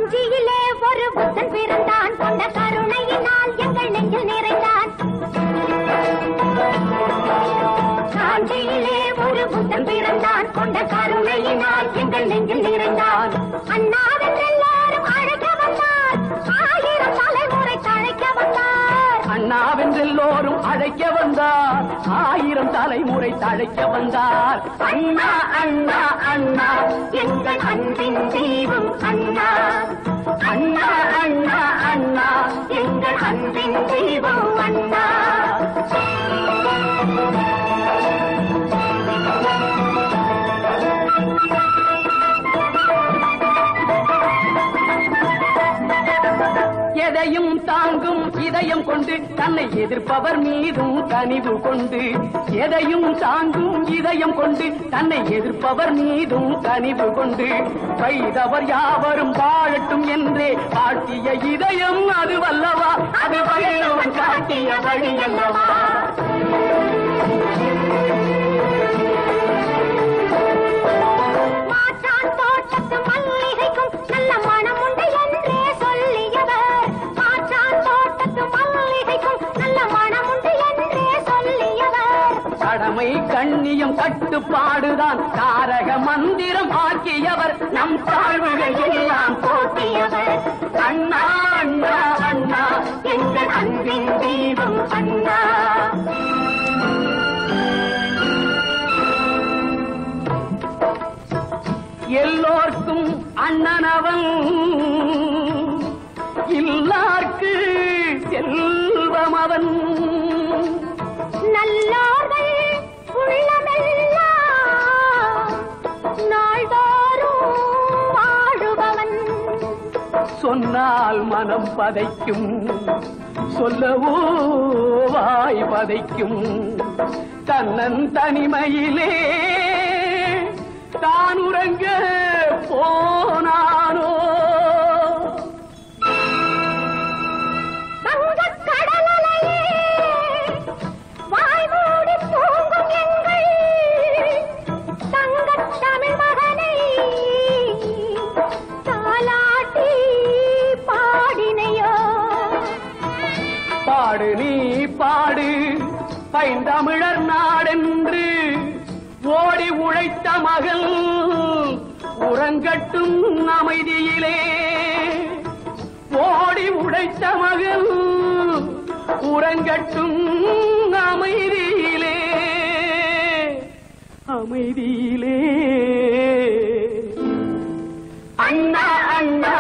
காஞ்சியிலே ஒரு புத்தன் பிறந்தான் கொண்ட கருணையினால் எங்கள் நெஞ்சில் நிறைந்தான் காஞ்சியிலே ஒரு புத்தன் பிறந்தான் கொண்ட கருணையினால் எங்கள் நெஞ்சில் நிறைந்தான் அண்ணாவின் எல்லாரும் அழைக்க வந்தார் ஆயிரம் தலைமுறை தழைக்க வந்தார் அண்ணாவென்றெல்லோரும் அழைக்க வந்தார் ஆயிரம் தலைமுறை தழைக்க வந்தார் அண்ணா அண்ணா அண்ணா எங்கள் அன்பின் தெய்வம் அண்ணா அண்ணா அண்ணா அண்ணா எங்கள் அன்பின் தெய்வம் அண்ணா எதையும் தாங்கும் இதயம் கொண்டு தன்னை எதிர்ப்பவர் மீதும் கனிவு கொண்டு எதையும் தாங்கும் இதயம் கொண்டு தன்னை எதிர்ப்பவர் மீதும் கனிவு கொண்டு வைதவர் யாவரும் வாழட்டும் என்றே காட்டிய இதயம் அது வல்லவா அது வள்ளுவன் காட்டிய வழி அல்லவா மாற்றான் தோட்டத்து மல்லிகைக்கும் நல்ல மனம் உண்டு என்றே சொல்லியவர் மாற்றான் தோட்டத்து மல்லிகைக்கும் நல்ல மனம் உண்டு என்றே சொல்லியவர் கடமை கண்ணியம் கட்டுப்பாடுதான் தாரக மந்திரம் ஆக்கியவர் நம் தாழ்வுகள் எல்லாம் போக்கியவர் அண்ணா அண்ணா அண்ணா எங்கள் அன்பின் தெய்வம் அண்ணா எல்லோர்க்கும் அண்ணனவன் இல்லார்க்கு செல்வம் அவன் நல்லோர்கள் உள்ளமெல்லாம் நாள்தோறும் வாழுபவன் சொன்னால் மனம் பதைக்கும் சொல்லவோ வாய் பதைக்கும் தன்னன் தனிமையிலே தான் உறங்க போனானோ தங்கக் கடலலையே வாய் மூடி தூங்கும் எங்கள் தங்கத் தமிழ் மகனை தாலாட்டி பாடினையோ பாடு நீ பாடு பைந்தமிழர் நாடென்று ஓடி உழைத்த மகள் உறங்கட்டும் அமைதியிலே ஓடி உழைத்த மகள் உறங்கட்டும் அமைதியிலே அமைதியிலே அண்ணா அண்ணா